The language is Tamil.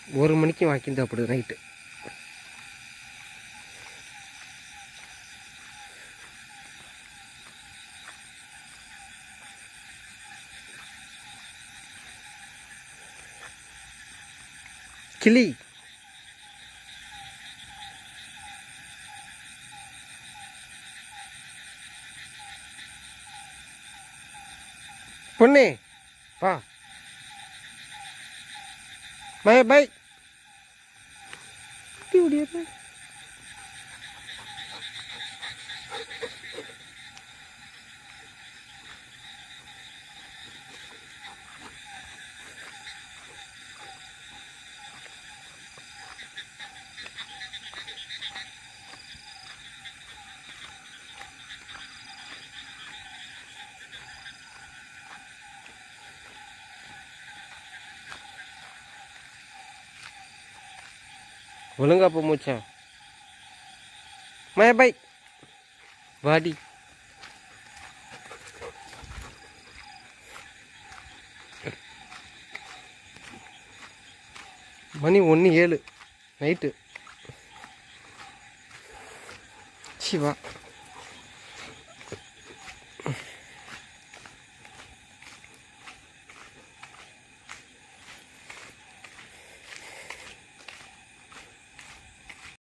ஒரு மணிக்கு வாக்கிங் சாப்பிடுது நைட்டு கிளி பொண்ணு வா பை பை ஓடியாரு ஒழுங்கா போ மூச்சா மய பை வாடி மணி ஒன்று ஏழு நைட்டு சிவா